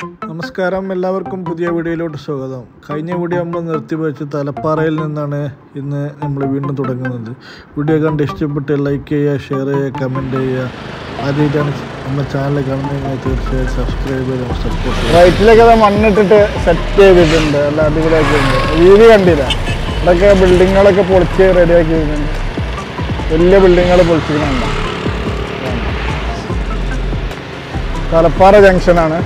നമസ്കാരം എല്ലാവർക്കും പുതിയ വീഡിയോയിലോട്ട് സ്വാഗതം കഴിഞ്ഞ വീഡിയോ നമ്മൾ നിർത്തിവെച്ച് തലപ്പാറയിൽ നിന്നാണ് ഇന്ന് നമ്മൾ വീണ്ടും തുടങ്ങുന്നത് വീഡിയോ കണ്ട് ഇഷ്ടപ്പെട്ട് ലൈക്ക് ചെയ്യുക ഷെയർ ചെയ്യുക കമൻറ്റ് ചെയ്യുക ആദ്യമായിട്ടാണ് നമ്മുടെ ചാനൽ കാണുന്നതെങ്കിൽ തീർച്ചയായും സബ്സ്ക്രൈബ് ചെയ്ത് സപ്പോർട്ട് ചെയ്യുക റൈറ്റിലൊക്കെ അത് മണ്ണിട്ടിട്ട് സെറ്റ് ചെയ്തിട്ടുണ്ട് നല്ല അടിപൊളിയാക്കിയിട്ടുണ്ട് വീതി കണ്ടില്ല ഇവിടെയൊക്കെ ബിൽഡിങ്ങുകളൊക്കെ പൊളിച്ച് റെഡിയാക്കിയിട്ടുണ്ട് വലിയ ബിൽഡിങ്ങുകൾ പൊളിച്ചിട്ടുണ്ട് തലപ്പാറ ജംഗ്ഷനാണ്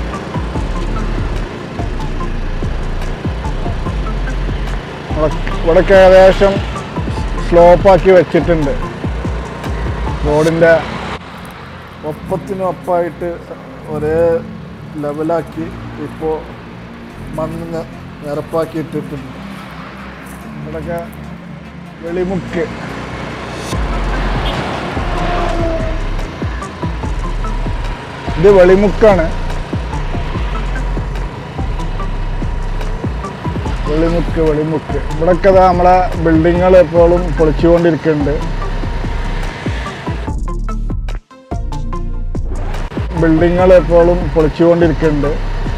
ഇവിടെ- ഇവിടെയൊക്കെ ഏകദേശം സ്ലോപ്പാക്കി വെച്ചിട്ടുണ്ട് റോഡിൻ്റെ ഒപ്പത്തിനൊപ്പമായിട്ട് ഒരേ ലെവലാക്കി ഇപ്പോൾ മണ്ണ് നി- നിരപ്പാക്കി ഇട്ടിട്ടുണ്ട് ഇവിടെയൊക്കെ വെളിമുക്ക് ഇത് വെളിമുക്കാണ് വെളിമുക്ക് വെളിമുക്ക് ഇവിടെയൊക്കെ ദാ നമ്മളെ ബിൽഡിങ്ങുകൾ എപ്പോഴും പൊളിച്ചുകൊണ്ടിരിക്കുന്നുണ്ട് ബിൽഡിങ്ങുകൾ എപ്പോഴും പൊളിച്ചുകൊണ്ടിരിക്കുന്നുണ്ട്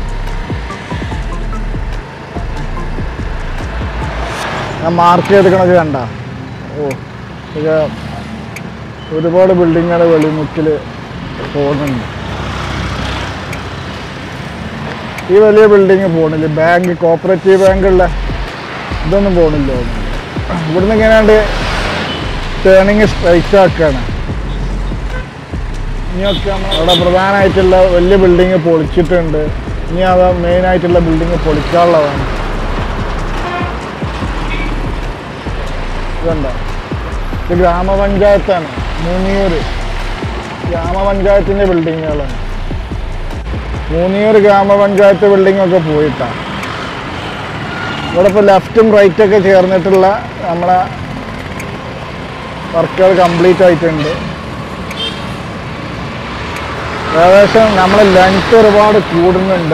ഞാൻ മാർക്ക് ചെയ്തിക്കണത് കണ്ട ഓ ഇത് ഒരുപാട് ബിൽഡിങ്ങുകൾ വെളിമുക്കിൽ പോകുന്നുണ്ട് ഈ വലിയ ബിൽഡിങ് പോണില്ല ബാങ്ക് കോപ്പറേറ്റീവ് ബാങ്കുള്ള ഇതൊന്നും പോണില്ല തോന്നുന്നു. ഇവിടുന്ന് ഇങ്ങനെയാണ്ട് ടേണിങ് സ്ട്രൈറ്റ് ആക്കുകയാണ് ഇനിയൊക്കെ നമ്മ- അവിടെ പ്രധാനമായിട്ടുള്ള വലിയ ബിൽഡിങ് പൊളിച്ചിട്ടുണ്ട് ഇനി അത് മെയിൻ ആയിട്ടുള്ള ബിൽഡിങ് പൊളിക്കാനുള്ളതാണ് ഇതുണ്ടോ ഇത് ഗ്രാമപഞ്ചായത്താണ് മൂന്നിയൂർ ഗ്രാമപഞ്ചായത്തിൻ്റെ ബിൽഡിങ്ങുകളാണ് മൂന്നിയൂർ ഗ്രാമപഞ്ചായത്ത് ബിൽഡിംഗ് ഒക്കെ പോയിട്ടാണ് ഇവിടെ ഇപ്പോൾ ലെഫ്റ്റും റൈറ്റും ഒക്കെ ചേർന്നിട്ടുള്ള നമ്മളെ വർക്കുകൾ കംപ്ലീറ്റ് ആയിട്ടുണ്ട് ഏകദേശം നമ്മളെ ലെങ്ത് ഒരുപാട് കൂടുന്നുണ്ട്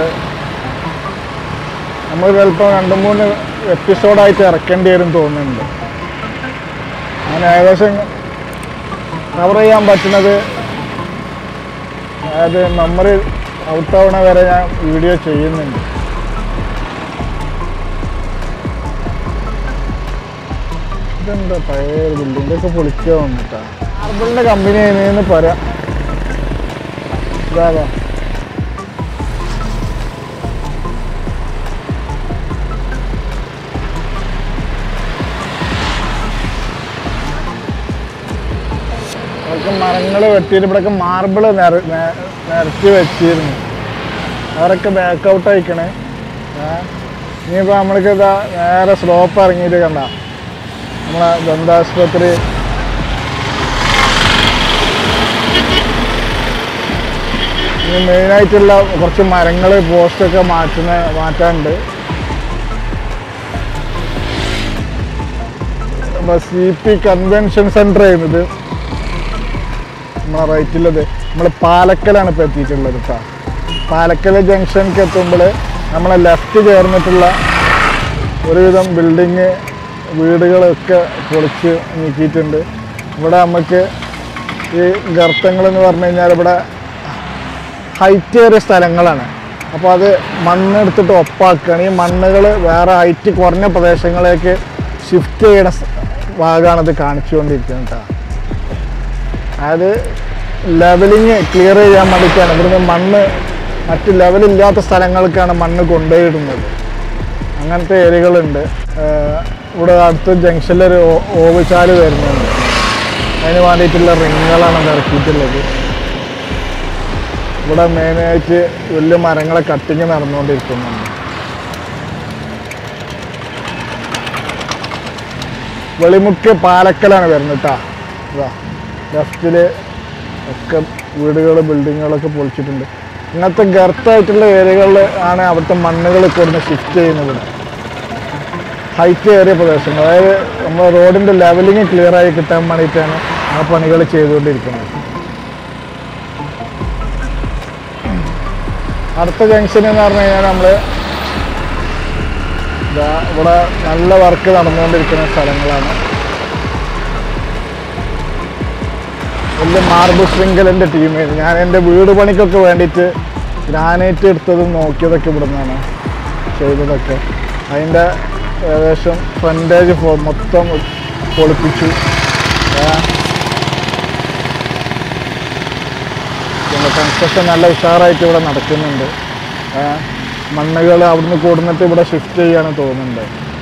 നമ്മൾ ചിലപ്പോൾ രണ്ട് മൂന്ന് എപ്പിസോഡായിട്ട് ഇറക്കേണ്ടി വരും തോന്നുന്നുണ്ട് അങ്ങനെ ഏകദേശം കവർ ചെയ്യാൻ പറ്റുന്നത് അതായത് മെമ്മറി ഔട്ടാവണ വരെ ഞാൻ വീഡിയോ ചെയ്യുന്നുണ്ട് ഇതെന്താ പഴയ ബിൽഡിംഗ് ഇതൊക്കെ പൊളിക്കുക വന്നിട്ടാ മാർബിളിന്റെ കമ്പനി അതിനെന്ന് പറയാം ഇതാ അതൊക്കെ മരങ്ങൾ വെട്ടിയിട്ട് ഇവിടെയൊക്കെ മാർബിൾ നിര നെ- നിരത്തി വെച്ചിരുന്നു അവരൊക്കെ ബാക്ക് ഔട്ട് അയക്കണേ ഇനിയിപ്പോൾ നമ്മൾക്ക് ഇതാ നേരെ സ്ലോപ്പ് ഇറങ്ങിയിട്ട് കണ്ട നമ്മളെ ദന്താശുപത്രി ഇനി മെയിനായിട്ടുള്ള കുറച്ച് മരങ്ങൾ പോസ്റ്റൊക്കെ മാറ്റുന്ന മാറ്റാനുണ്ട് സി പി കൺവെൻഷൻ സെൻറ്റർ ചെയ്യുന്നത് നമ്മളെ റൈറ്റിലത് നമ്മൾ പാലക്കലാണ് ഇപ്പോൾ എത്തിയിട്ടുള്ളത് കേട്ടോ പാലക്കൽ ജംഗ്ഷനിലേക്ക് എത്തുമ്പോൾ നമ്മളെ ലെഫ്റ്റ് ചേർന്നിട്ടുള്ള ഒരുവിധം ബിൽഡിങ് വീടുകളൊക്കെ പൊളിച്ച് നീക്കിയിട്ടുണ്ട് ഇവിടെ നമുക്ക് ഈ ഗർത്തങ്ങളെന്ന് പറഞ്ഞു കഴിഞ്ഞാൽ ഇവിടെ ഹൈറ്റ് ഏറിയ സ്ഥലങ്ങളാണ് അപ്പോൾ അത് മണ്ണെടുത്തിട്ട് ഒപ്പാക്കുകയാണ് ഈ മണ്ണുകൾ വേറെ ഹൈറ്റ് കുറഞ്ഞ പ്രദേശങ്ങളിലേക്ക് ഷിഫ്റ്റ് ചെയ്യുന്ന സ് ഭാഗമാണ് ഇത് കാണിച്ചുകൊണ്ടിരിക്കുന്നത് കേട്ടോ അതായത് ലെവലിങ് ക്ലിയർ ചെയ്യാൻ വേണ്ടിയിട്ടാണ് ഇവിടുന്ന് മണ്ണ് മറ്റ് ലെവലില്ലാത്ത സ്ഥലങ്ങൾക്കാണ് മണ്ണ് കൊണ്ടുപോയിടുന്നത് അങ്ങനത്തെ ഏരിയകളുണ്ട് ഏഹ് ഇവിടെ അടുത്ത ജംഗ്ഷനിലൊരു ഓ- ഓവുചാല് വരുന്നുണ്ട് അതിന് വേണ്ടിയിട്ടുള്ള റിങ്ങുകളാണ് ഇറക്കിയിട്ടുള്ളത് ഇവിടെ മെയിനായിട്ട് വലിയ മരങ്ങളെ കട്ടിങ് നടന്നുകൊണ്ടിരിക്കുന്നുണ്ട് വെളിമുക്ക് പാലക്കലാണ് വരുന്നത് കേട്ടോ ഇതാ ലെഫ്റ്റിൽ ഒക്കെ വീടുകൾ ബിൽഡിങ്ങുകളൊക്കെ പൊളിച്ചിട്ടുണ്ട് ഇങ്ങനത്തെ ഗർത്തായിട്ടുള്ള ഏരിയകളിൽ ആണ് അവിടുത്തെ മണ്ണുകൾ കൊടുന്ന് ഷിഫ്റ്റ് ചെയ്യുന്നത് ഇവിടെ ഹൈറ്റ് ഏറിയ പ്രദേശങ്ങൾ അതായത് നമ്മൾ റോഡിൻ്റെ ലെവലിങ് ക്ലിയർ ആയി കിട്ടാൻ വേണ്ടിയിട്ടാണ് ആ പണികൾ ചെയ്തുകൊണ്ടിരിക്കുന്നത് അടുത്ത ജംഗ്ഷൻ എന്ന് പറഞ്ഞു കഴിഞ്ഞാൽ നമ്മൾ ഇവിടെ നല്ല വർക്ക് നടന്നുകൊണ്ടിരിക്കുന്ന സ്ഥലങ്ങളാണ് വലിയ മാർബിൾ ശൃംഖലൻ്റെ ടീമായിരുന്നു ഞാൻ എൻ്റെ വീട് പണിക്കൊക്കെ വേണ്ടിയിട്ട് ഗ്രാനൈറ്റ് എടുത്തതും നോക്കിയതൊക്കെ ഇവിടെ നിന്നാണ് ചെയ്തതൊക്കെ അതിൻ്റെ ഏകദേശം ഫ്രണ്ടേജ് മൊത്തം പൊളിപ്പിച്ചു ഏ. പിന്നെ കൺസ്ട്രക്ഷൻ നല്ല ഉഷാറായിട്ട് ഇവിടെ നടക്കുന്നുണ്ട് മണ്ണുകൾ അവിടുന്ന് കൊടുന്നിട്ട് ഇവിടെ ഷിഫ്റ്റ് ചെയ്യാണ് തോന്നുന്നുണ്ട്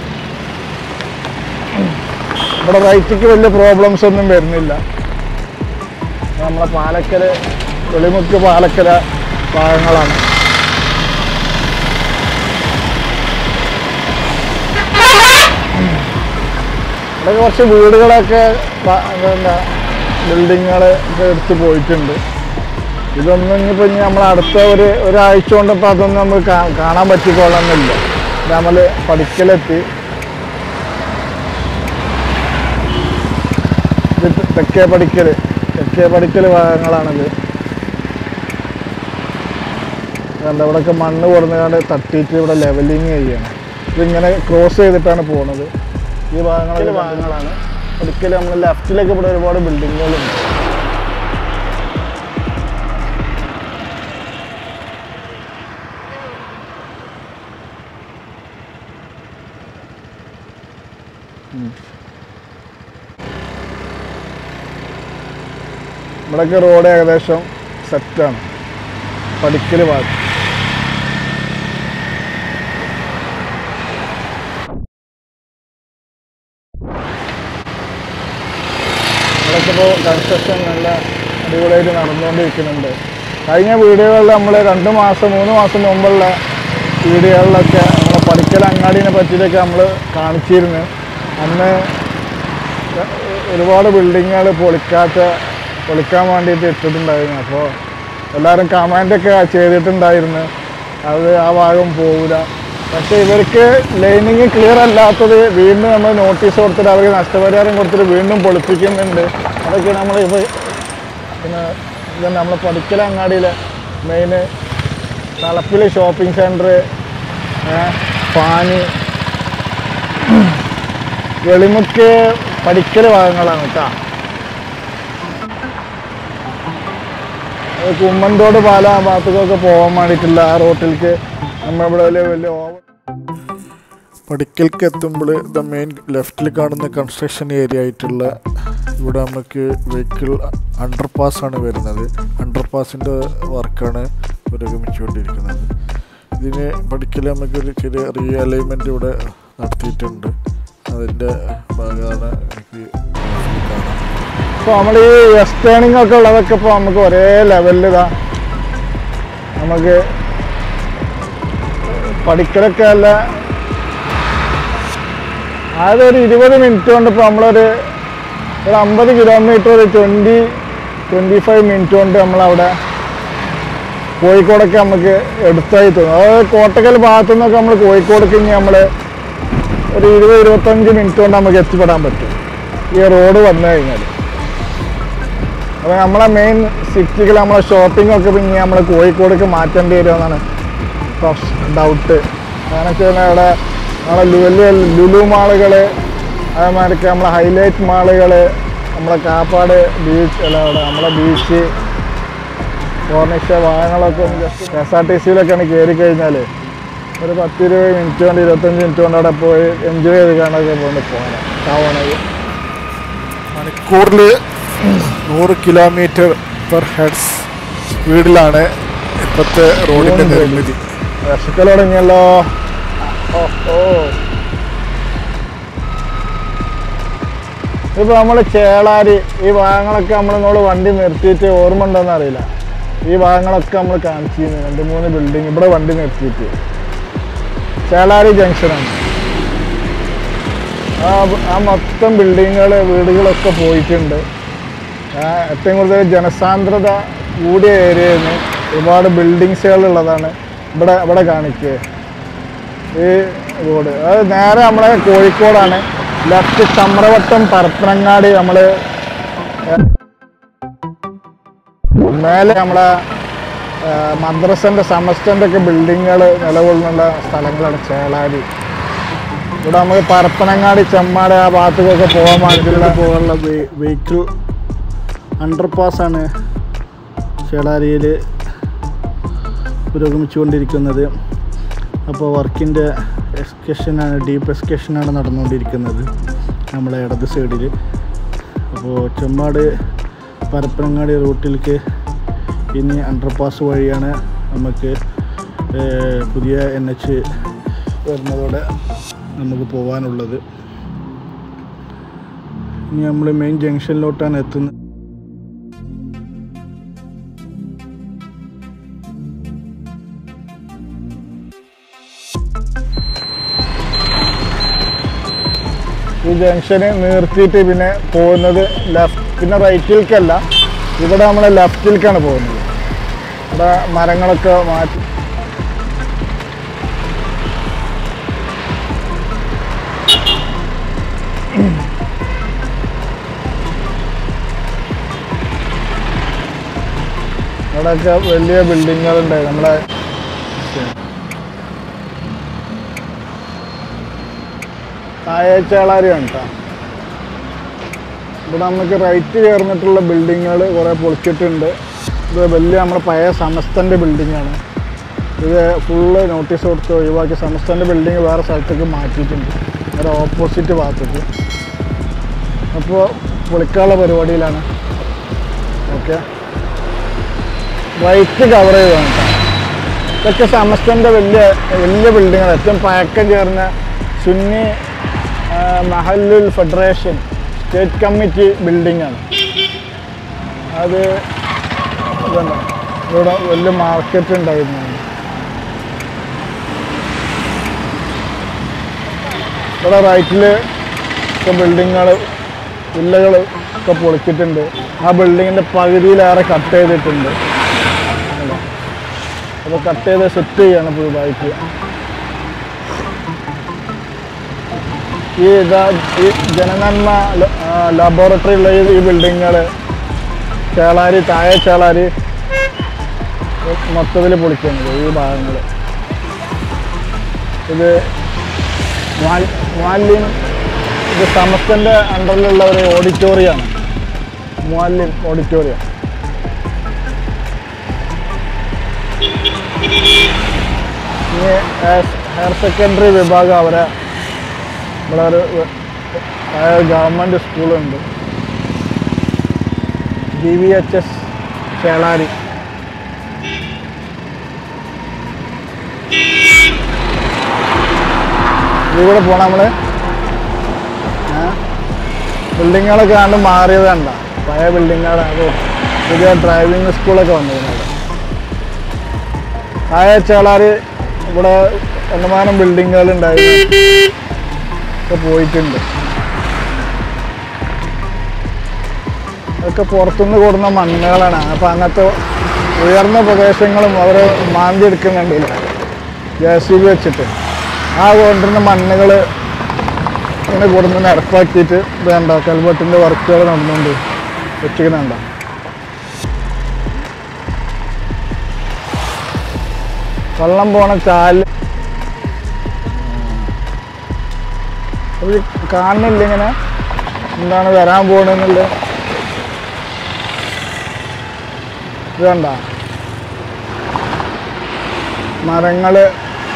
ഇവിടെ റൈറ്റിക്ക് വലിയ പ്രോബ്ലംസ് ഒന്നും വരുന്നില്ല നമ്മളെ പാലക്കര വെളിമുക്ക് പാലക്കര ഭാഗങ്ങളാണ് ഇവിടെ കുറച്ച് വീടുകളൊക്കെ പ- എന്താ ബിൽഡിങ്ങുകൾ ഒക്കെ എടുത്ത് പോയിട്ടുണ്ട് ഇതൊന്നും ഇനിയിപ്പോൾ ഇനി നമ്മൾ അടുത്ത ഒരു ഒരാഴ്ച കൊണ്ട് ഇപ്പോൾ അതൊന്നും നമുക്ക് കാ- കാണാൻ പറ്റിക്കൊള്ളണമെന്നില്ല നമ്മൾ പഠിക്കലെത്തി ഇത് തെ- തെക്കേ പഠിക്കൽ തെക്കേ പഠിക്കൽ ഭാഗങ്ങളാണിത് കണ്ട ഇവിടെയൊക്കെ മണ്ണ് കൊടുന്നുകൊണ്ട് തട്ടിയിട്ട് ഇവിടെ ലെവലിങ് ചെയ്യണം ഇതിങ്ങനെ ക്രോസ് ചെയ്തിട്ടാണ് പോകുന്നത് ഈ ഭാഗങ്ങളിൽ ഭാഗങ്ങളാണ് പഠിക്കൽ നമ്മൾ ലെഫ്റ്റിലേക്ക് ഇവിടെ ഒരുപാട് ബിൽഡിങ്ങുകളുണ്ട് ഇവിടെയൊക്കെ റോഡ് ഏകദേശം സെറ്റാണ് പഠിക്കൽ ഭാഗം ഇവിടെയൊക്കെ ഇപ്പോൾ കൺസ്ട്രക്ഷൻ നല്ല അടിപൊളിയായിട്ട് നടന്നുകൊണ്ടിരിക്കുന്നുണ്ട് കഴിഞ്ഞ വീഡിയോകളിൽ നമ്മൾ രണ്ട് മാസം മൂന്ന് മാസം മുമ്പുള്ള വീഡിയോകളിലൊക്കെ നമ്മളെ പഠിക്കൽ അങ്ങാടിനെ പറ്റിയിട്ടൊക്കെ നമ്മൾ കാണിച്ചിരുന്നു അന്ന് ഒരുപാട് ബിൽഡിങ്ങുകൾ പൊളിക്കാത്ത പൊളിക്കാൻ വേണ്ടിയിട്ട് ഇട്ടിട്ടുണ്ടായിരുന്നു അപ്പോൾ എല്ലാവരും കമാൻഡൊക്കെ ചെയ്തിട്ടുണ്ടായിരുന്നു അത് ആ ഭാഗം പോകില്ല പക്ഷേ ഇവർക്ക് ലൈനിങ് ക്ലിയർ അല്ലാത്തത് വീണ്ടും നമ്മൾ നോട്ടീസ് കൊടുത്തിട്ട് അവർക്ക് നഷ്ടപരിഹാരം കൊടുത്തിട്ട് വീണ്ടും പൊളിപ്പിക്കുന്നുണ്ട് അതൊക്കെ നമ്മൾ ഇപ്പോൾ പിന്നെ ഇത് നമ്മൾ പഠിക്കൽ അങ്ങാടിയിലെ മെയിന് തളപ്പിൽ ഷോപ്പിംഗ് സെൻറ്റർ പാനി വെളിമുക്ക് പഠിക്കൽ ഭാഗങ്ങളാണ് കേട്ടോ അത് കുമ്മന്തോട് പാല ആ ഭാഗത്തേക്കൊക്കെ പോകാൻ വേണ്ടിയിട്ടുള്ള ആ റോട്ടിലേക്ക് നമ്മളിവിടെ വലിയ വലിയ ഓവർ പഠിക്കൽക്ക് എത്തുമ്പോൾ ദ മെയിൻ ലെഫ്റ്റിൽ കാണുന്ന കൺസ്ട്രക്ഷൻ ഏരിയ ആയിട്ടുള്ള ഇവിടെ നമുക്ക് വെഹിക്കിൾ അണ്ടർപാസ് ആണ് വരുന്നത് അണ്ടർപാസിൻ്റെ വർക്കാണ് പുരോഗമിച്ചുകൊണ്ടിരിക്കുന്നത് ഇതിന് പഠിക്കൽ നമുക്കൊരു ചെറിയ റീ അലൈൻമെൻറ്റ് ഇവിടെ നടത്തിയിട്ടുണ്ട് അതിൻ്റെ ഭാഗമാണ് എനിക്ക് ഗ്രാഫിൽ കാണാം ഇപ്പോൾ നമ്മൾ ഈ വെസ്റ്റേണിംഗ് ഒക്കെ ഉള്ളതൊക്കെ ഇപ്പോൾ നമുക്ക് ഒരേ ലെവലിൽ ഇതാ നമുക്ക് പഠിക്കലൊക്കെ അല്ല ആകെ ഒരു ഇരുപത് മിനിറ്റ് കൊണ്ട് ഇപ്പോൾ നമ്മളൊരു ഒരു അമ്പത് കിലോമീറ്റർ ഒരു ട്വൻറ്റി ട്വൻറ്റി ഫൈവ് മിനിറ്റ് കൊണ്ട് നമ്മളവിടെ കോഴിക്കോടൊക്കെ നമുക്ക് എടുത്തായി തോന്നും അതായത് കോട്ടക്കൽ ഭാഗത്തു നിന്നൊക്കെ നമ്മൾ കോഴിക്കോടൊക്കെ ഇനി നമ്മൾ ഒരു ഇരുപത് ഇരുപത്തഞ്ച് മിനിറ്റ് കൊണ്ട് നമുക്ക് എത്തിപ്പെടാൻ പറ്റും ഈ റോഡ് വന്നു കഴിഞ്ഞാൽ അപ്പോൾ നമ്മളെ മെയിൻ സിറ്റികൾ നമ്മളെ ഷോപ്പിംഗ് ഒക്കെ പിന്നെ നമ്മൾ കോഴിക്കോടേക്ക് മാറ്റേണ്ടി വരുമെന്നാണ് ഡൗട്ട് കാരണം വെച്ച് കഴിഞ്ഞാൽ അവിടെ നമ്മളെ വലിയ ലുലു മാളുകൾ അതേമാതിരിക്ക് നമ്മളെ ഹൈലൈറ്റ് മാളുകൾ നമ്മളെ കാപ്പാട് ബീച്ച് അല്ല അവിടെ നമ്മളെ ബീച്ച് ഫോർണിഷ വാഹനങ്ങളൊക്കെ ഒന്ന് just K S R T സിയിലൊക്കെയാണ് കയറി കഴിഞ്ഞാൽ ഒരു പത്ത് ഇരുപത് മിനിറ്റ് കൊണ്ട് ഇരുപത്തഞ്ച് മിനിറ്റ് കൊണ്ട് അവിടെ പോയി എൻജോയ് ചെയ്ത് കാണാനൊക്കെ കൊണ്ട് പോകാൻ ടൗണിൽ മണിക്കൂറിൽ നൂറ് കിലോമീറ്റർ പെർ ഹെഡ്സ് സ്പീഡിലാണ് ഇപ്പോഴത്തെ റോഡിൻ്റെ നിർമ്മിതി വിഷക്കൽ തുടങ്ങിയല്ലോ ഓ ഓ ഇപ്പൊ നമ്മള് ചേളാരി ഈ ഭാഗങ്ങളൊക്കെ നമ്മൾ ഇന്നോട് വണ്ടി നിർത്തിയിട്ട് ഓർമ്മ ഉണ്ടോന്ന് അറിയില്ല ഈ ഭാഗങ്ങളൊക്കെ നമ്മൾ കാണിച്ചിരുന്നു രണ്ട് മൂന്ന് ബിൽഡിംഗ് ഇവിടെ വണ്ടി നിർത്തിയിട്ട് ചേളാരി ജംഗ്ഷനാണ് ആ ആ മൊത്തം ബിൽഡിങ്ങുകൾ വീടുകളൊക്കെ പോയിട്ടുണ്ട് ആ, ഏറ്റവും കൂടുതൽ ജനസാന്ദ്രത കൂടിയ ഏരിയയിൽ നിന്ന് ഒരുപാട് ബിൽഡിങ്സുകൾ ഉള്ളതാണ് ഇവിടെ ഇവിടെ കാണിക്കുക ഈ റോഡ് അത് നേരെ നമ്മളെ കോഴിക്കോടാണ് ലെഫ്റ്റ് ചമ്രവട്ടം പരപ്പനങ്ങാടി നമ്മൾ മേലെ നമ്മളെ ആ, മദ്രസൻ്റെ സമസ്തൻ്റെ ഒക്കെ ബിൽഡിങ്ങുകൾ നിലകൊള്ളുന്ന സ്ഥലങ്ങളാണ് ചേളാരി ഇവിടെ നമുക്ക് പരപ്പനങ്ങാടി ചെമ്മാട് ആ ഭാഗത്തേക്കൊക്കെ പോകാൻ വേണ്ടിയിട്ടുള്ള പോകാനുള്ള വെഹിക്കിൾ അണ്ടർപാസ് ആണ് ചേളാരിയിൽ പുരോഗമിച്ചുകൊണ്ടിരിക്കുന്നത് അപ്പോൾ വർക്കിൻ്റെ എക്സ്കഷനാണ് ഡീപ്പ് എക്സ്കഷനാണ് നടന്നുകൊണ്ടിരിക്കുന്നത് നമ്മളെ ഇടത് സൈഡിൽ അപ്പോൾ ചെമ്മാട് പരപ്പനങ്ങാടി റൂട്ടിലേക്ക് ഇനി അണ്ടർപാസ് വഴിയാണ് നമുക്ക് ഏഹ്, പുതിയ എൻ എച്ച് വരുന്നതോടെ നമുക്ക് പോകാനുള്ളത് ഇനി നമ്മൾ മെയിൻ ജംഗ്ഷനിലോട്ടാണ് എത്തുന്നത് ഈ ജംഗ്ഷന് നിർത്തിയിട്ട് പിന്നെ പോകുന്നത് ലെഫ്റ്റ് പിന്നെ റൈറ്റിലേക്കല്ല ഇവിടെ നമ്മൾ ലെഫ്റ്റിലേക്കാണ് പോകുന്നത് ഇവിടെ മരങ്ങളൊക്കെ മാറ്റി ഇവിടെയൊക്കെ വലിയ ബിൽഡിങ്ങുകളുണ്ട് നമ്മളെ തായേച്ചാളാരിയാണ് കേട്ടോ ഇവിടെ നമുക്ക് റൈറ്റ് ചേർന്നിട്ടുള്ള ബിൽഡിങ്ങുകൾ കുറേ പൊളിച്ചിട്ടുണ്ട് ഇത് വലിയ നമ്മുടെ പഴയ സമസ്തൻ്റെ ബിൽഡിങ്ങാണ് ഇത് ഫുള്ള് നോട്ടീസ് കൊടുത്ത് ഒഴിവാക്കി സമസ്തൻ്റെ ബിൽഡിങ് വേറെ സ്ഥലത്തേക്ക് മാറ്റിയിട്ടുണ്ട് വേറെ ഓപ്പോസിറ്റ് ഭാഗത്തേക്ക് അപ്പോൾ പൊളിക്കാനുള്ള പരിപാടിയിലാണ് ഓക്കെ റൈറ്റ് കവർ ചെയ്താണ് കേട്ടോ ഇതൊക്കെ സമസ്തൻ്റെ വലിയ വലിയ ബിൽഡിങ്ങാണ് ഏറ്റവും പഴക്കം ചേർന്ന സുന്നി ആ, മഹല്ലുൽ ഫെഡറേഷൻ സ്റ്റേറ്റ് കമ്മിറ്റി ബിൽഡിങ്ങാണ് അത് ഇതുണ്ട് ഇവിടെ വലിയ മാർക്കറ്റ് ഉണ്ടായിരുന്നു ഇവിടെ റൈറ്റിൽ ഒക്കെ ബിൽഡിങ്ങുകൾ വില്ലകൾ ഒക്കെ പൊളിച്ചിട്ടുണ്ട് ആ ബിൽഡിങ്ങിൻ്റെ പകുതിയിലേറെ കട്ട് ചെയ്തിട്ടുണ്ട് അപ്പോൾ കട്ട് ചെയ്ത് സെറ്റ് ചെയ്യാണ് പുതുതായിട്ട് ഈ ഇതാ ഈ ജനനന്മ ലബോറട്ടറി ഉള്ള ഈ- ഈ ബിൽഡിങ്ങുകൾ ചേളാരി താഴെ ചേളാരി മൊത്തത്തിൽ പൊളിക്കുന്നത് ഈ ഭാഗങ്ങൾ ഇത് മുഅല്ലിം ഇത് സമസ്തൻ്റെ അണ്ടറിലുള്ള ഒരു ഓഡിറ്റോറിയമാണ് മുഅല്ലിം ഓഡിറ്റോറിയം ഇനി ഹയർ സെക്കൻഡറി വിഭാഗം അവരെ ഇവിടെ ഒരു ഗവൺമെൻറ് സ്കൂളുണ്ട് D V H S Chelari ഇതിലൂടെ പോണം നമ്മള് ബിൽഡിങ്ങുകളൊക്കെ കണ്ട് മാറിയത് കണ്ട പഴയ ബിൽഡിങ്ങുകളാണ് അപ്പോൾ പുതിയ ഡ്രൈവിംഗ് സ്കൂളൊക്കെ വന്നിരുന്നു ഇവിടെ താഴെ ചേളാരി ഇവിടെ കണ്ടമാനം ബിൽഡിങ്ങുകൾ ഉണ്ടായിരുന്നു ഒക്കെ പോയിട്ടുണ്ട് അതൊക്കെ പുറത്തുനിന്ന് കൊടുക്കുന്ന മണ്ണുകളാണ് അപ്പം അങ്ങനത്തെ ഉയർന്ന പ്രദേശങ്ങളും അവർ മാന്തി എടുക്കുന്നുണ്ടല്ലോ ജെ സി ബി വെച്ചിട്ട് ആ കൊണ്ടുവരുന്ന മണ്ണുകൾ ഇങ്ങനെ കൊടുന്ന് നിരപ്പാക്കിയിട്ട് വേണ്ട കൽവട്ടിൻ്റെ വർക്കുകൾ നടന്നുകൊണ്ട് വെച്ചിരിക്കുന്നുണ്ട വെള്ളം പോണ ചാല് അത് കാണുന്നില്ല ഇങ്ങനെ എന്താണ് വരാൻ പോണെന്നുള്ളത് ഇത് കണ്ട മരങ്ങള്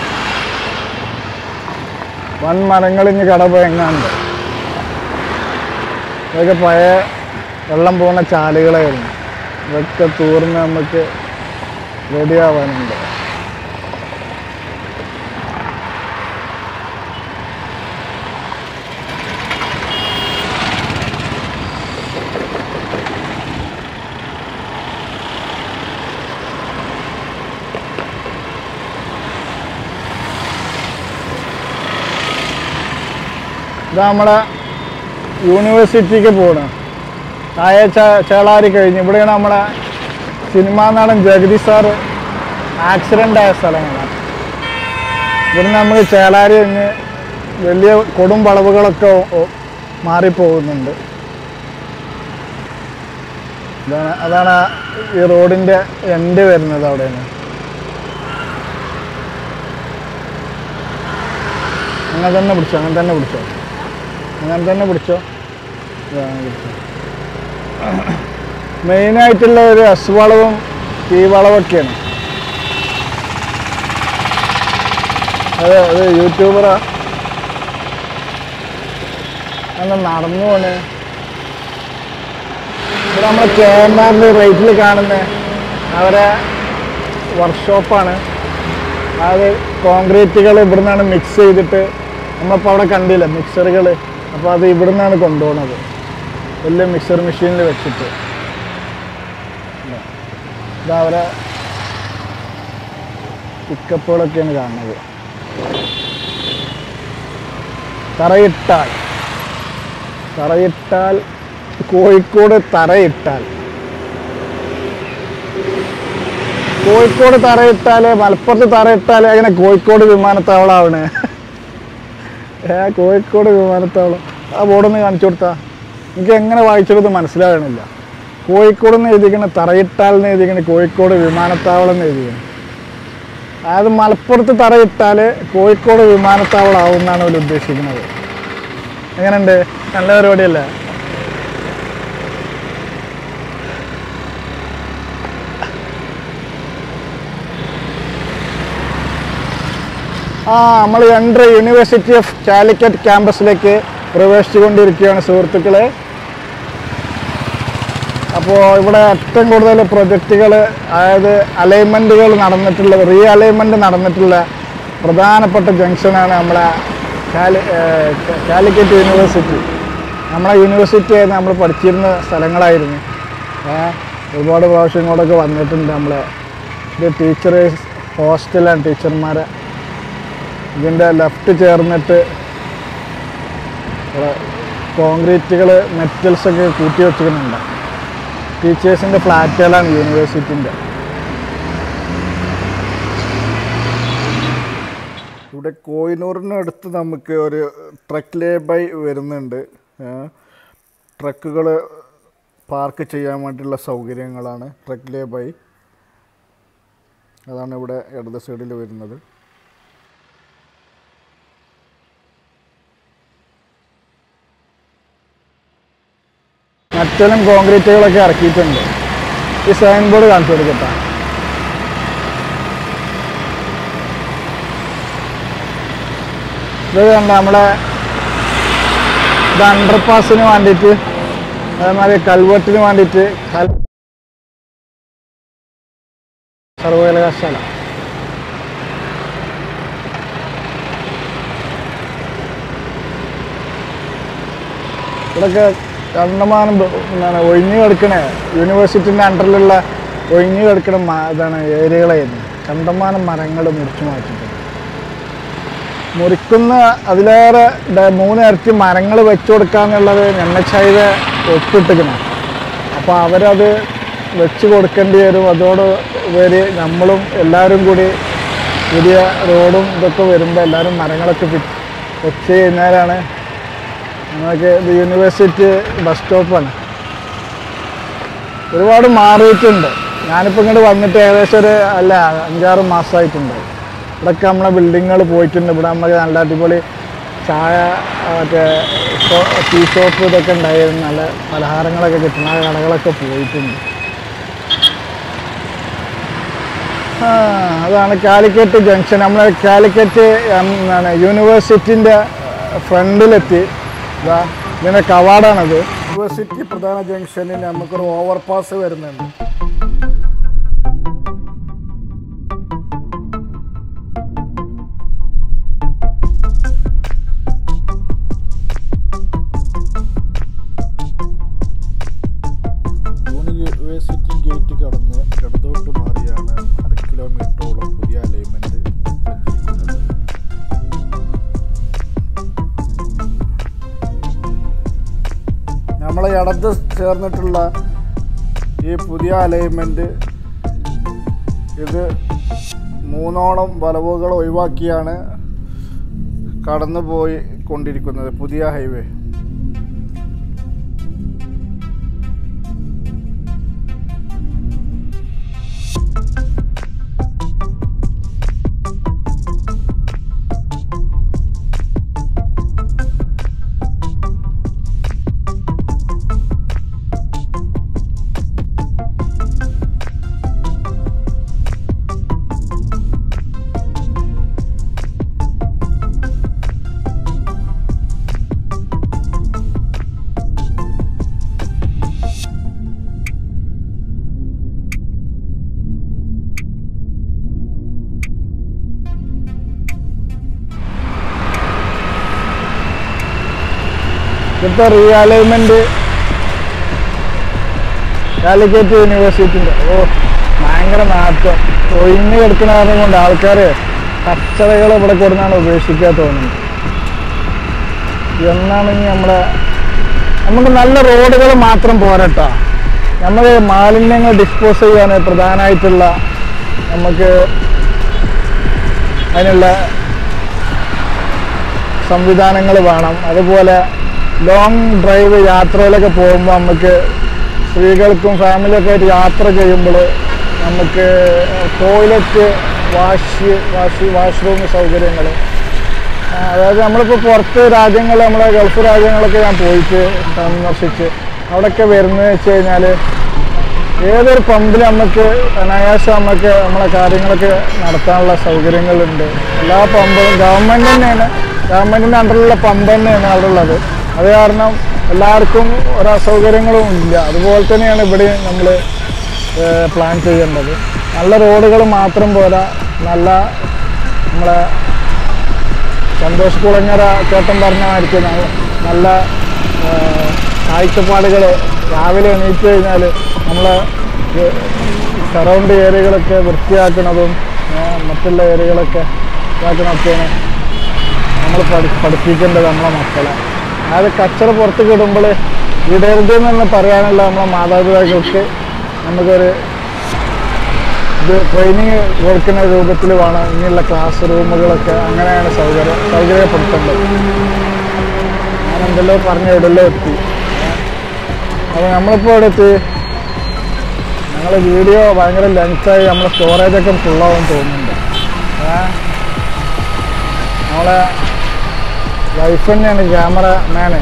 വൻ മരങ്ങൾ ഇനി കടപയങ്ങാണ്ട് ഇതൊക്കെ പഴയ വെള്ളം പോകുന്ന ചാലുകളായിരുന്നു ഇതൊക്കെ തൂർന്ന് നമുക്ക് റെഡിയാവാനുണ്ട് ഇത് നമ്മളെ യൂണിവേഴ്സിറ്റിക്ക് പോകണം താഴെ ചേ- ചേളാരി കഴിഞ്ഞ് ഇവിടെയാണ് നമ്മളെ സിനിമാ നടൻ ജഗതി സാറ് ആക്സിഡൻ്റ് ആയ സ്ഥലങ്ങളാണ് ഇവിടുന്ന് നമ്മൾ ചേളാരി കഴിഞ്ഞ് വലിയ കൊടും വളവുകളൊക്കെ ഒ- ഒ- മാറിപ്പോകുന്നുണ്ട് ഇതാണ് അതാണ് ആ ഈ റോഡിൻ്റെ എൻഡ് വരുന്നത് അവിടെയാണ് അങ്ങനെ തന്നെ പിടിച്ചോ അങ്ങനെ തന്നെ പിടിച്ചോ അങ്ങനെ തന്നെ പിടിച്ചോ ഇതാണ് പിടിച്ചോ മെയിനായിട്ടുള്ള ഒരു എസ് വളവും പി വളവൊക്കെയാണ് അതെ അത് യൂട്യൂബറാ അന്ന് നടന്നു പോണേ ഇവിടെ നമ്മളെ ക്യാമറിൻ്റെ റേറ്റിൽ കാണുന്ന അവരെ വർക്ക്ഷോപ്പാണ് അത് കോൺക്രീറ്റുകൾ ഇവിടെ നിന്നാണ് മിക്സ് ചെയ്തിട്ട് നമ്മളിപ്പോൾ അവിടെ കണ്ടില്ല മിക്സറുകൾ അപ്പോൾ അത് ഇവിടെ നിന്നാണ് കൊണ്ടുപോകുന്നത് വലിയ മിക്സർ മെഷീനിൽ വെച്ചിട്ട് ഇതാ. ഇതാ അവരെ പിക്കപ്പുകളൊക്കെയാണ് കാണുന്നത് തറയിട്ടാൽ തറയിട്ടാൽ കോഴിക്കോട് തറയിട്ടാൽ കോഴിക്കോട് തറയിട്ടാല് മലപ്പുറത്ത് തറയിട്ടാല് അങ്ങനെ കോഴിക്കോട് വിമാനത്താവളാവണേ ഏ കോഴിക്കോട് വിമാനത്താവളം ആ ബോർഡൊന്ന് കാണിച്ചു കൊടുത്താ എനിക്ക് എങ്ങനെ വായിച്ചത് മനസ്സിലാകണില്ല കോഴിക്കോട് എന്ന് എഴുതിക്കണ തറയിട്ടാൽ എന്ന് എഴുതിക്കണ കോഴിക്കോട് വിമാനത്താവളം എന്ന് എഴുതിക്കണം അതായത് മലപ്പുറത്ത് തറയിട്ടാൽ കോഴിക്കോട് വിമാനത്താവളം ആവും എന്നാണ് അവർ ഉദ്ദേശിക്കുന്നത് എങ്ങനെയുണ്ട് നല്ല പരിപാടിയല്ലേ ആ നമ്മൾ എൻട്രി യൂണിവേഴ്സിറ്റി ഓഫ് കാലിക്കറ്റ് ക്യാമ്പസിലേക്ക് പ്രവേശിച്ചുകൊണ്ടിരിക്കുകയാണ് സുഹൃത്തുക്കളെ അപ്പോൾ ഇവിടെ ഏറ്റവും കൂടുതൽ പ്രൊജക്റ്റുകൾ അതായത് അലൈൻമെൻറ്റുകൾ നടന്നിട്ടുള്ള റീ അലൈൻമെൻറ്റ് നടന്നിട്ടുള്ള പ്രധാനപ്പെട്ട ജംഗ്ഷനാണ് നമ്മളെ കാലി ഏഹ് കാ- കാലിക്കറ്റ് യൂണിവേഴ്സിറ്റി നമ്മളെ യൂണിവേഴ്സിറ്റി ആയിരുന്നു നമ്മൾ പഠിച്ചിരുന്ന സ്ഥലങ്ങളായിരുന്നു ഏഹ് ഒരുപാട് പ്രാവശ്യം ഇങ്ങോട്ടൊക്കെ വന്നിട്ടുണ്ട് നമ്മളെ ഇത് ടീച്ചേഴ്സ് ഹോസ്റ്റലാണ് ടീച്ചർമാരെ ഇതിൻ്റെ ലെഫ്റ്റ് ചേർന്നിട്ട് ഇവിടെ കോൺക്രീറ്റുകൾ മെറ്റൽസൊക്കെ കൂട്ടി വെച്ചിട്ടുണ്ട് ടീച്ചേഴ്സിൻ്റെ ഫ്ലാറ്റുകളാണ് യൂണിവേഴ്സിറ്റിൻ്റെ ഇവിടെ കോഹിനൂറിനടുത്ത് നമുക്ക് ഒരു ട്രക്ക് ലേ ബൈ വരുന്നുണ്ട് ട്രക്കുകൾ പാർക്ക് ചെയ്യാൻ വേണ്ടിയുള്ള സൗകര്യങ്ങളാണ് ട്രക്ക് ലേ ബൈ അതാണ് ഇവിടെ ഇടത് സൈഡിൽ വരുന്നത് മെറ്റലും കോൺക്രീറ്റുകളൊക്കെ ഇറക്കിയിട്ടുണ്ട് ഈ സൈൻ ബോർഡ് കാണിച്ചു കൊടുക്കട്ടെ ഇത് കണ്ട നമ്മളെ ഇത് അണ്ടർപാസിന് വേണ്ടിയിട്ട് അതേമാതിരി കൽവെട്ടിന് വേണ്ടിയിട്ട് കൽ സർവകലാശാല ഇവിടെയൊക്കെ കണ്ടമാനം ബ- എന്താണ് ഒഴിഞ്ഞു കിടക്കണേ യൂണിവേഴ്സിറ്റിൻ്റെ അണ്ടറിലുള്ള ഒഴിഞ്ഞു കിടക്കണ മ- ഇതാണ് ഏരിയകളായിരുന്നു കണ്ടമാനം മരങ്ങൾ മുറിച്ചു മാറ്റിയിട്ടുണ്ട് മുറിക്കുന്ന അതിലേറെ ഡ- മൂന്ന് ഇരട്ടി മരങ്ങൾ വെച്ചു കൊടുക്കാന്നുള്ളത് നെണ്ണച്ചായ ഒപ്പിട്ടിക്കണം അപ്പോൾ അവരത് വെച്ച് കൊടുക്കേണ്ടി വരും അതോട് ഉപരി നമ്മളും എല്ലാവരും കൂടി പുതിയ റോഡും ഇതൊക്കെ വരുമ്പോൾ എല്ലാവരും മരങ്ങളൊക്കെ ഫിറ്റ് വെച്ച് കഴിഞ്ഞാലാണ് നമുക്ക് ഇത് യൂണിവേഴ്സിറ്റി ബസ് സ്റ്റോപ്പാണ് ഒരുപാട് മാറിയിട്ടുണ്ട് ഞാനിപ്പോൾ ഇങ്ങോട്ട് വന്നിട്ട് ഏകദേശം ഒരു അല്ല അഞ്ചാറ് മാസമായിട്ടുണ്ട് ഇവിടെയൊക്കെ നമ്മളെ ബിൽഡിങ്ങുകൾ പോയിട്ടുണ്ട് ഇവിടെ നമുക്ക് നല്ല അടിപൊളി ചായ ആ, മറ്റേ ടീ ഷോപ്പ് ഇതൊക്കെ ഉണ്ടായിരുന്നു നല്ല പലഹാരങ്ങളൊക്കെ കിട്ടുന്ന കടകളൊക്കെ പോയിട്ടുണ്ട് ആ, അതാണ് കാലിക്കറ്റ് ജംഗ്ഷൻ നമ്മൾ കാലിക്കറ്റ് ഉം, എന്താണ് യൂണിവേഴ്സിറ്റിൻ്റെ ഫ്രണ്ടിലെത്തി ഇതാ ഇതിൻ്റെ കവാടാണത് യൂണിവേഴ്സിറ്റി പ്രധാന ജംഗ്ഷനിൽ നമുക്കൊരു ഓവർപാസ് വരുന്നുണ്ട് യൂണിവേഴ്സിറ്റി ഗേറ്റ് കടന്ന് ഇടതോട്ട് മാറിയാണ് അര കിലോമീറ്ററോളം പുതിയ അലൈൻമെന്റ് സഞ്ചരിക്കുന്നത് നമ്മളെ ഇടത് ചേർന്നിട്ടുള്ള ഈ പുതിയ അലൈൻമെന്റ് ഇത് മൂന്നോളം വളവുകൾ ഒഴിവാക്കിയാണ് കടന്നു പോയി കൊണ്ടിരിക്കുന്നത് പുതിയ ഹൈവേ ഇവിടുത്തെ റീഅലൈൻമെന്റ് കാലിക്കറ്റ് യൂണിവേഴ്സിറ്റിന്റെ ഓ ഭയങ്കര നാറ്റം ഒഴിഞ്ഞു കിടക്കുന്ന കാരണം കൊണ്ട് ആൾക്കാർ കച്ചറകൾ ഇവിടെ കൊടുന്നാണ് ഉപേക്ഷിക്കാൻ തോന്നുന്നത് എന്നാണ് ഇനി നമ്മുടെ നമുക്ക് നല്ല റോഡുകൾ മാത്രം പോരട്ടോ നമ്മൾ മാലിന്യങ്ങൾ ഡിസ്പോസ് ചെയ്യാൻ പ്രധാനമായിട്ടുള്ള നമുക്ക് അതിനുള്ള സംവിധാനങ്ങൾ വേണം അതുപോലെ ലോങ് ഡ്രൈവ് യാത്രയിലൊക്കെ പോകുമ്പോൾ നമുക്ക് സ്ത്രീകൾക്കും ഫാമിലിയൊക്കെ ആയിട്ട് യാത്ര ചെയ്യുമ്പോൾ നമുക്ക് ടോയ്ലറ്റ് വാഷ് വാഷ് വാഷ്റൂം സൗകര്യങ്ങൾ അതായത് നമ്മളിപ്പോൾ പുറത്ത് രാജ്യങ്ങൾ നമ്മളെ ഗൾഫ് രാജ്യങ്ങളൊക്കെ ഞാൻ പോയിട്ട് സന്ദർശിച്ച് അവിടെയൊക്കെ വരുന്നത് വെച്ച് കഴിഞ്ഞാൽ ഏതൊരു പമ്പിൽ നമുക്ക് അനായാസം നമുക്ക് നമ്മളെ കാര്യങ്ങളൊക്കെ നടത്താനുള്ള സൗകര്യങ്ങളുണ്ട് എല്ലാ പമ്പും ഗവൺമെൻറ് തന്നെയാണ് ഗവൺമെൻറ്റിൻ്റെ അണ്ടറിലുള്ള പമ്പ് തന്നെയാണ് അവിടെ ഉള്ളത് അത് കാരണം എല്ലാവർക്കും ഒരു അസൗകര്യങ്ങളും ഇല്ല അതുപോലെ തന്നെയാണ് ഇവിടെ നമ്മൾ പ്ലാൻ ചെയ്യേണ്ടത് നല്ല റോഡുകൾ മാത്രം പോരാ നല്ല നമ്മളെ സന്തോഷ് കുളങ്ങര ചേട്ടൻ പറഞ്ഞ മാതിരിക്ക് നല്ല നല്ല കാഴ്ചപ്പാടുകൾ രാവിലെ എണീറ്റ് കഴിഞ്ഞാൽ നമ്മളെ സറൗണ്ട് ഏരിയകളൊക്കെ വൃത്തിയാക്കുന്നതും ഏ, മറ്റുള്ള ഏരിയകളൊക്കെ ഇതാക്കണമൊക്കെയാണ് നമ്മൾ പഠി പഠിപ്പിക്കേണ്ടത് നമ്മളെ മക്കളെ അതായത് കച്ചറ പുറത്ത് ഇടുമ്പോൾ ഇടരുത് എന്ന് പറയാനുള്ള നമ്മളെ മാതാപിതാക്കൾക്ക് നമുക്കൊരു ഇത് ട്രെയിനിങ് കൊടുക്കുന്ന രൂപത്തിൽ വേണം ഇനിയുള്ള ക്ലാസ് റൂമുകളൊക്കെ അങ്ങനെയാണ് സൗകര്യം സൗകര്യപ്പെടുത്തേണ്ടത് ഞാൻ എന്തെല്ലോ പറഞ്ഞ എവിടെല്ലോ എത്തി അപ്പോൾ നമ്മളിപ്പോൾ ഇവിടെ എത്തി ഞങ്ങൾ വീഡിയോ ഭയങ്കര ലെങ്തായി നമ്മളെ സ്റ്റോറേജൊക്കെ ഫുള്ളാവും തോന്നുന്നുണ്ട് ഏ? നമ്മളെ വൈഫ് തന്നെയാണ് ക്യാമറ മാന്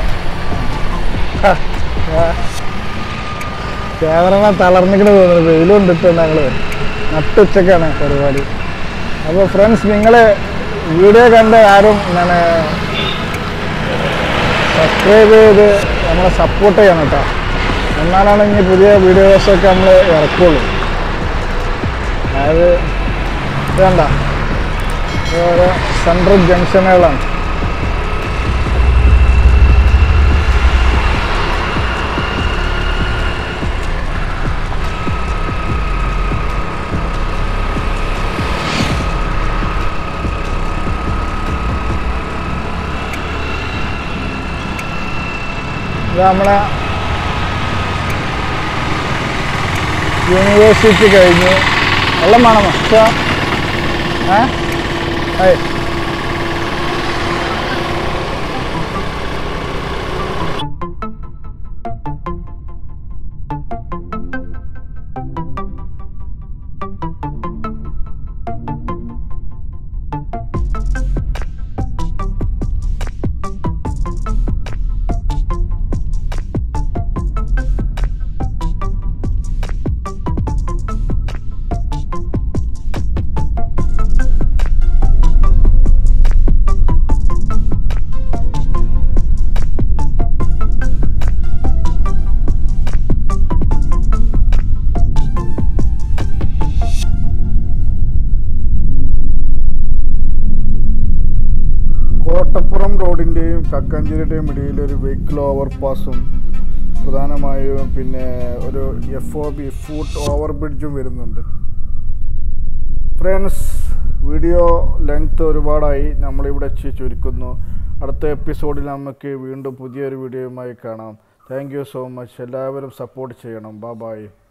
ക്യാമറമാൻ തളർന്നിക്കണ തോന്നുന്നു വെയിലും കൊണ്ടിട്ട് ഞങ്ങൾ നട്ടുച്ചക്കാണ് പരിപാടി അപ്പോൾ ഫ്രണ്ട്സ് നിങ്ങൾ വീഡിയോ കണ്ട് ആരും ഞാൻ സബ്സ്ക്രൈബ് ചെയ്ത് നമ്മളെ സപ്പോർട്ട് ചെയ്യണം കേട്ടോ എന്നാലാണ് ഇനി പുതിയ വീഡിയോസൊക്കെ നമ്മൾ ഇറക്കുള്ളൂ അതായത് ഇത് കണ്ട ഇത് ഓരോ സെൻട്രൽ ജംഗ്ഷനുകളാണ് ഇത് നമ്മളെ യൂണിവേഴ്സിറ്റി കഴിഞ്ഞു വെള്ളം വേണം മസ്റ്റ ഏ ഏയ് കോട്ടപ്പുറം റോഡിൻ്റെയും കക്കഞ്ചേരിയുടെയും ഇടയിൽ ഒരു വെഹിക്കിൾ ഓവർപാസും പ്രധാനമായും പിന്നെ ഒരു F O B foot over ബ്രിഡ്ജും വരുന്നുണ്ട് ഫ്രണ്ട്സ് വീഡിയോ ലെങ്ത് ഒരുപാടായി നമ്മളിവിടെ വെച്ച് ചുരുക്കുന്നു അടുത്ത എപ്പിസോഡിൽ നമുക്ക് വീണ്ടും പുതിയൊരു വീഡിയോയുമായി കാണാം താങ്ക് യു സോ മച്ച് എല്ലാവരും സപ്പോർട്ട് ചെയ്യണം ബാ ബായ്